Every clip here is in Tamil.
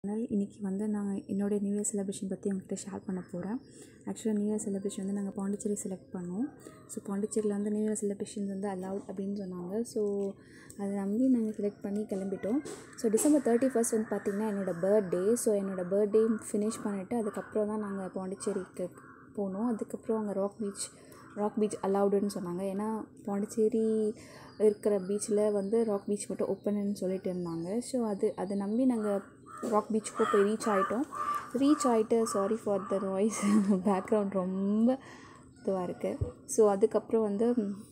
அதனால் இன்றைக்கி வந்து நாங்கள் என்னுடைய நியூ இயர் செலிப்ரேஷன் பற்றி உங்கள்கிட்ட ஷேர் பண்ண போகிறேன் ஆக்சுவலாக நியூ இயர் செலிப்ரேஷன் வந்து நாங்கள் பாண்டிச்சேரி செலக்ட் பண்ணோம் ஸோ பாண்டிச்சேரியில் வந்து நியூ இயர் செலிப்ரேஷன் வந்து அலவுட் அப்படின்னு சொன்னாங்க ஸோ அதை நம்பி நாங்கள் செலக்ட் பண்ணி கிளம்பிட்டோம் ஸோ டிசம்பர் தேர்ட்டி ஃபஸ்ட் வந்து பார்த்திங்கன்னா என்னோடய பர்த்டே ஸோ என்னோடய பர்த்டே ஃபினிஷ் பண்ணிவிட்டு அதுக்கப்புறம் தான் நாங்கள் பாண்டிச்சேரிக்கு போனோம் அதுக்கப்புறம் அங்கே ராக் பீச் ராக் பீச் அலவுடுன்னு சொன்னாங்க ஏன்னா பாண்டிச்சேரி இருக்கிற பீச்சில் வந்து ராக் பீச் மட்டும் ஓப்பன்னு சொல்லிட்டு இருந்தாங்க ஸோ அது அதை நம்பி நாங்கள் ராக் பீச்சுக்கு போய் ரீச் ஆகிட்டோம் ரீச் ஆகிட்டு sorry for the noise background ரொம்ப இதுவாக இருக்குது ஸோ அதுக்கப்புறம் வந்து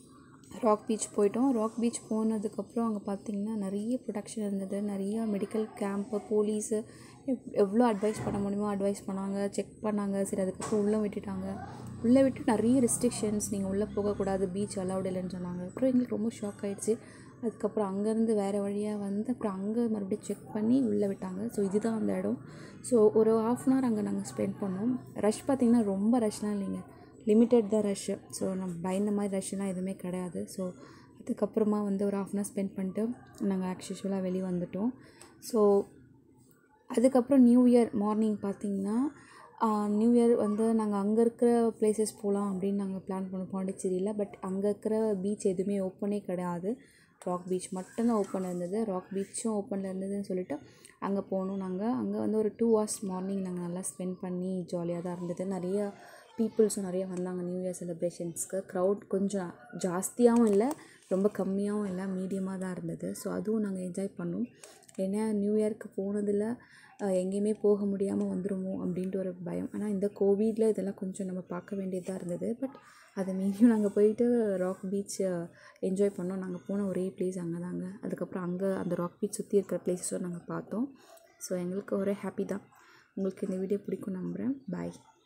ராக் பீச் போயிட்டோம் ராக் பீச் போனதுக்கப்புறம் அங்கே பார்த்திங்கன்னா நிறைய ப்ரொடக்ஷன் இருந்தது நிறைய மெடிக்கல் கேம்ப்பு போலீஸு எவ்வளோ அட்வைஸ் பண்ண முடியுமோ அட்வைஸ் பண்ணாங்க செக் பண்ணாங்க சரி அதுக்கப்புறம் உள்ளே விட்டுட்டாங்க உள்ளே விட்டு நிறைய ரெஸ்ட்ரிக்ஷன்ஸ் நீங்கள் உள்ளே போகக்கூடாது பீச் அலவுட் இல்லைன்னு சொன்னாங்க அப்புறம் எங்களுக்கு ரொம்ப ஷாக் ஆகிடுச்சு அதுக்கப்புறம் அங்கேருந்து வேறு வழியாக வந்து அப்புறம் அங்கே மறுபடியும் செக் பண்ணி உள்ளே விட்டாங்க ஸோ இதுதான் அந்த இடம் ஸோ ஒரு ஆஃப் அன் ஹவர் அங்கே நாங்கள் ஸ்பெண்ட் பண்ணோம் ரஷ் பார்த்திங்கன்னா ரொம்ப ரஷ்லாம் இல்லைங்க லிமிட்டட் தான் ரஷ்ஷு ஸோ நம்ம பயந்த மாதிரி ரஷ்லாம் எதுவுமே கிடையாது ஸோ அதுக்கப்புறமா வந்து ஒரு ஆஃப் அன் ஹவர் ஸ்பெண்ட் பண்ணிட்டு நாங்கள் ஆக்சுவலாக வெளியே வந்துட்டோம் ஸோ அதுக்கப்புறம் நியூ இயர் மார்னிங் பார்த்திங்கன்னா நியூ இயர் வந்து நாங்கள் அங்கே இருக்கிற பிளேசஸ் போகலாம் அப்படின்னு நாங்கள் பிளான் பண்ணோம் பாண்டிச்சேரியில் பட் அங்கே இருக்கிற பீச் எதுவுமே ஓப்பனே கிடையாது ராக் பீச் மட்டும்தான் ஓப்பன் இருந்தது ராக் பீச்சும் ஓப்பனில் இருந்ததுன்னு சொல்லிட்டு அங்கே போனோம் நாங்கள் அங்கே வந்து ஒரு டூ ஹவர்ஸ் மார்னிங் நாங்கள் நல்லா ஸ்பெண்ட் பண்ணி ஜாலியாக தான் இருந்தது நிறைய பீப்புள்ஸும் நிறைய வந்தாங்க நியூ இயர் செலிப்ரேஷன்ஸ்க்கு க்ரௌட் கொஞ்சம் ஜாஸ்தியாகவும் இல்லை ரொம்ப கம்மியாகவும் இல்லை மீடியமாக தான் இருந்தது ஸோ அதுவும் நாங்கள் என்ஜாய் பண்ணோம் ஏன்னா நியூ இயர்க்கு போனதில் எங்கேயுமே போக முடியாமல் வந்துடுமோ அப்படின்ட்டு ஒரு பயம் ஆனால் இந்த கோவிடில் இதெல்லாம் கொஞ்சம் நம்ம பார்க்க வேண்டியதாக இருந்தது பட் அதை மீறியும் நாங்கள் போயிட்டு ராக் பீச் என்ஜாய் பண்ணோம் நாங்கள் போன ஒரே பிளேஸ் அங்கே தாங்க அதுக்கப்புறம் அங்கே அந்த ராக் பீச் சுற்றி இருக்கிற பிளேஸஸும் நாங்கள் பார்த்தோம் ஸோ எங்களுக்கு ஒரே ஹாப்பி தான் உங்களுக்கு இந்த வீடியோ பிடிக்கும் நம்புகிறேன் பாய்